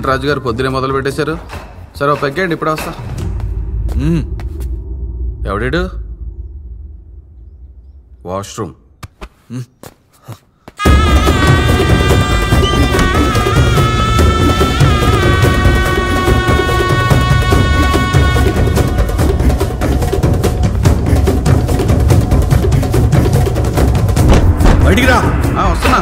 ఏంటి రాజు గారు పొద్దునే మొదలు పెట్టేశారు సరే ఓ పెగ్గండి ఇప్పుడు వస్తా మ్మ్. ఎవడీడు వాష్రూమ్ బయటికి రా ఆ, వస్తున్నా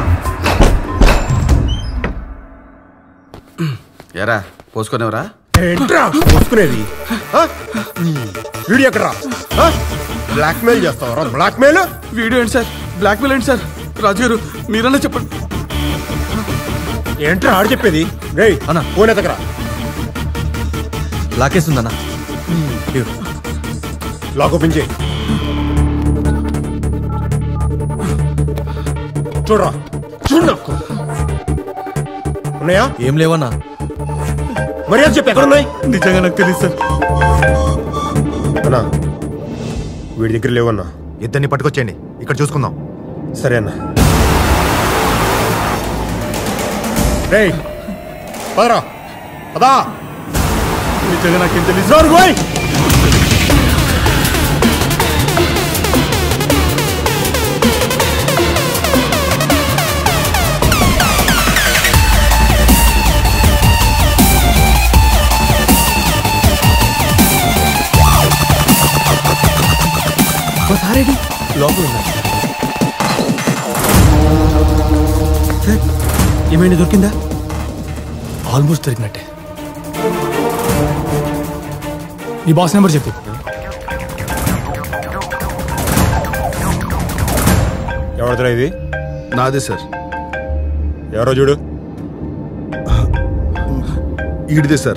ఎరా పోసుకునేవరా ఏంట్రా పోసుకునేది ఆ? వీడియో ఎక్కడ బ్లాక్మెయిల్ చేస్తావరా బ్లాక్మెయిల్ వీడియో ఏంటి సార్ బ్లాక్మెయిల్ ఏంటి సార్ రాజు గారు మీరన్నా చెప్పండి ఏంట్రా ఆడు చెప్పేది రేయ్ అన్న. ఫోన్ ఎతకరా లాకేస్తుందన్నా లాక్ ఓపెన్ చేయి చూడరా చూడు నాకు ఉన్నాయా ఏం లేవన్నా మర్యాద చెప్పి ఎక్కడున్నాయి నిజంగా నాకు తెలియదు సార్ అన్నా వీడి దగ్గర లేవన్నా ఇద్దరిని పట్టుకొచ్చేయండి ఇక్కడ చూసుకుందాం సరే అన్న రేయ్ పదరా పదా నిజంగా నాకేం తెలియదు జోరు పోయ్ సారేడి లోపల ఉన్నా సార్ ఏమైనా దొరికిందా ఆల్మోస్ట్ దొరికినట్టే నీ బాస్ నెంబర్ చెప్పు ఎవరిదిరా ఇది నాదే సార్ ఎవరో చూడు ఈడిదే సార్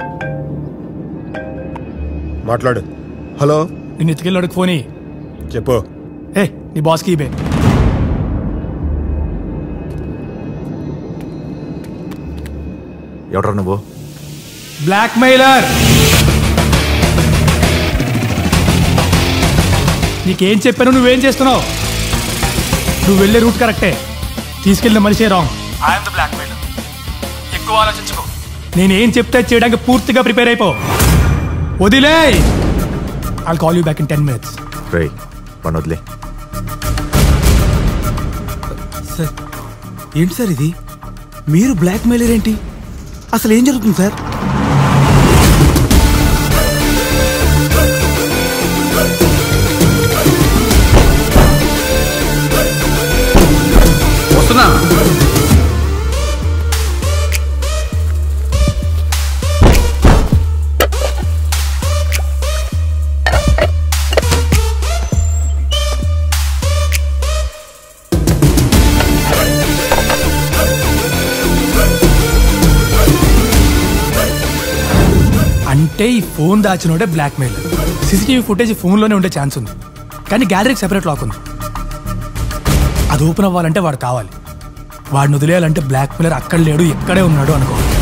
మాట్లాడు హలో నిన్ను ఎత్తుకెళ్ళాడుకు ఫోని చెప్పు ఏ నీ బాస్కి ఇబే ఎవడ్రా నువ్వు బ్లాక్ మెయిలర్ నీకేం చెప్పాను నువ్వేం చేస్తున్నావు నువ్వు వెళ్ళే రూట్ కరెక్టే తీసుకెళ్ళిన మనిషే wrong I'm the blackmailer ఎక్కువ ఆలోచించుకో నేనేం చెప్తే చేయడానికి పూర్తిగా ప్రిపేర్ అయిపో వదిలే I call you back in ten minutes రేయ్ పని వదిలే సార్ ఏంటి సార్ ఇది మీరు బ్లాక్ మెయిలర్ ఏంటి అసలు ఏం జరుగుతుంది సార్ వస్తున్నా అంటే ఈ ఫోన్ దాచినోడే బ్లాక్ మెయిల్ సీసీటీవీ ఫుటేజ్ ఫోన్లోనే ఉండే ఛాన్స్ ఉంది కానీ గ్యాలరీకి సెపరేట్ లాక్ ఉంది అది ఓపెన్ అవ్వాలంటే వాడు కావాలి వాడిని వదిలేయాలంటే బ్లాక్ మెయిలర్ అక్కడ లేడు ఎక్కడే ఉన్నాడు అనుకో